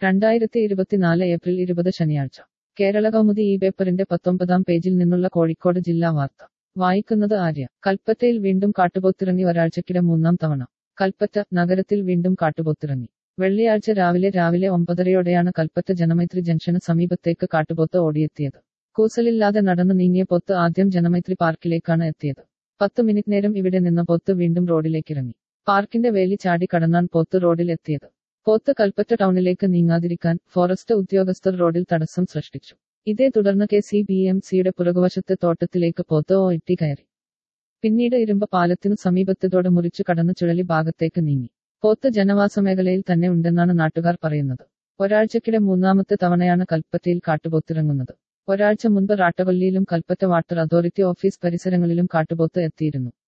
രണ്ടായിരത്തി ഇരുപത്തിനാല് ഏപ്രിൽ ഇരുപത് ശനിയാഴ്ച കേരള കൗമുദി ഈ പേപ്പറിന്റെ പത്തൊമ്പതാം പേജിൽ നിന്നുള്ള കോഴിക്കോട് ജില്ലാ വാർത്ത വായിക്കുന്നത് ആര്യ കൽപ്പറ്റയിൽ വീണ്ടും കാട്ടുപോത്തിറങ്ങി ഒരാഴ്ചക്കിടെ മൂന്നാം തവണ കൽപ്പറ്റ നഗരത്തിൽ വീണ്ടും കാട്ടുപോത്തിറങ്ങി വെള്ളിയാഴ്ച രാവിലെ രാവിലെ ഒമ്പതരയോടെയാണ് കൽപ്പറ്റ ജനമൈത്രി ജംഗ്ഷന് സമീപത്തേക്ക് കാട്ടുപോത്ത് ഓടിയെത്തിയത് കൂസലില്ലാതെ നടന്നു നീങ്ങിയ പോത്ത് ആദ്യം ജനമൈത്രി പാർക്കിലേക്കാണ് എത്തിയത് പത്ത് മിനിറ്റ് നേരം ഇവിടെ നിന്ന് പോത്ത് വീണ്ടും റോഡിലേക്കിറങ്ങി പാർക്കിന്റെ വേലി ചാടി കടന്നാൻ പോത്ത് റോഡിൽ എത്തിയത് പോത്ത് കൽപ്പറ്റ ടൗണിലേക്ക് നീങ്ങാതിരിക്കാൻ ഫോറസ്റ്റ് ഉദ്യോഗസ്ഥർ റോഡിൽ തടസ്സം സൃഷ്ടിച്ചു ഇതേ തുടർന്ന് കെ സി ബി എം സിയുടെ പുറകുവശത്തെ തോട്ടത്തിലേക്ക് പോത്ത് ഓ ഇട്ടി കയറി പിന്നീട് ഇരുമ്പ് പാലത്തിനു സമീപത്തതോടെ മുറിച്ചു കടന്ന് ചുഴലി ഭാഗത്തേക്ക് നീങ്ങി പോത്ത് ജനവാസ മേഖലയിൽ തന്നെ ഉണ്ടെന്നാണ് നാട്ടുകാർ പറയുന്നത് ഒരാഴ്ചക്കിടെ മൂന്നാമത്തെ തവണയാണ് കൽപ്പറ്റയിൽ കാട്ടുപോത്തിറങ്ങുന്നത് ഒരാഴ്ച മുൻപ് റാട്ടകൊല്ലിയിലും കൽപ്പറ്റ വാട്ടർ അതോറിറ്റി ഓഫീസ് പരിസരങ്ങളിലും കാട്ടുപോത്ത് എത്തിയിരുന്നു